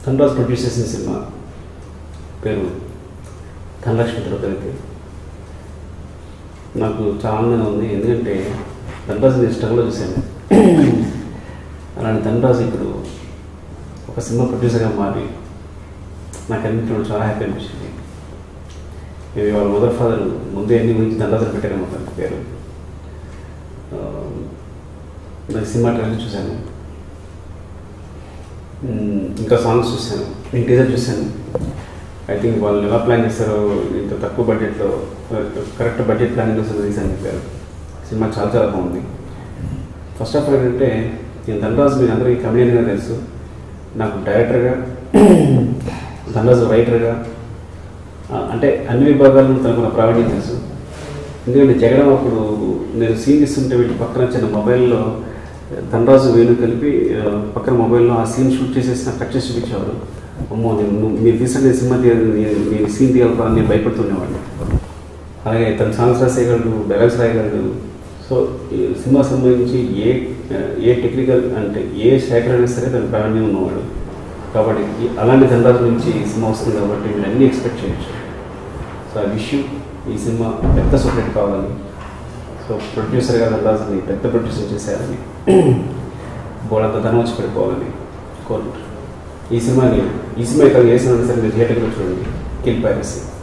Dhanraj produce చేసిన cinema పేరు ధనలక్ష్మి తిరుపతి నాకు చాలా ఆనందంగా ఉంది ఎందుకంటే ధనరాజు నేను స్ట్రగుల్లో చూశాను అలాంటి ధనరాజు ఇప్పుడు ఒక సినిమా ప్రొడ్యూసర్గా మారి నాకు అన్నింటిలో చాలా హ్యాపీ అనిపించింది ఇది వాళ్ళ మదర్ ఫాదర్ ముందే అన్ని గురించి ధనరాజు పెట్టారు మొత్తం పేరు ఆ, నాకు సినిమా ట్రైలర్ చూశాను మ్మ్, ఇంకా సాంగ్స్ చూశాను నేను టీజర్ చూశాను ఐ థింక్ వాళ్ళు ఎలా ప్లాన్ చేస్తారో ఇంత తక్కువ బడ్జెట్లో కరెక్ట్ బడ్జెట్ ప్లానింగ్ వస్తుంది తీసాను చెప్పారు సినిమా చాలా చాలా బాగుంది ఫస్ట్ ఆఫ్ ఆల్ ఏంటంటే నేను ధనరాజు మీకు అందరికీ కమెడియన్గా తెలుసు నాకు డైరెక్టర్గా ధనరాజు రైటర్గా ఆ, అంటే అన్ని విభాగాలను తనకున్న ప్రావీణ్యం తెలుసు ఎందుకంటే జగడం అప్పుడు నేను సీన్ ఇస్తుంటే వీటి పక్కన చిన్న మొబైల్లో ధనరాజు వేణు కలిపి ఆ, పక్కన మొబైల్లో ఆ సీన్ షూట్ చేసేసి నాకు కట్ చేసి చూపించేవారు అమ్మో నేను నువ్వు- మీరు తీసిన సినిమా తీయాలి నేను నేను సీన్ తీయాలి అని నేను భయపడుతుండేవాడిని అలాగే తన సాంగ్స్ రాసేయగలడు డైలాగ్స్ రాయగలడు సో ఈ సినిమా సంబంధించి ఏ ఏ టెక్నికల్ అంటే ఏ శాఖ అయినా సరే తన ప్రావీణ్యం ఉన్నవాడు కాబట్టి ఈ- అలాంటి ధనరాజు నుంచి ఈ సినిమా వస్తుంది కాబట్టి మీరు అన్నీ ఎక్స్పెక్ట్ చేయొచ్చు సో ఆ విషయం ఈ సినిమా పెద్ద సూపర్ కావాలని సో ప్రొడ్యూసర్గా ధనరాజుని పెద్ద ప్రొడ్యూసర్ చేశారని బోడంత ధనం వచ్చి పడిపోవాలని కోరుకుంటున్నాను ఈ సినిమాని ఈ సినిమా ఇక్కడ ఏ సినిమా సరే మీరు థియేటర్లో చూడండి కిల్ పైరసీ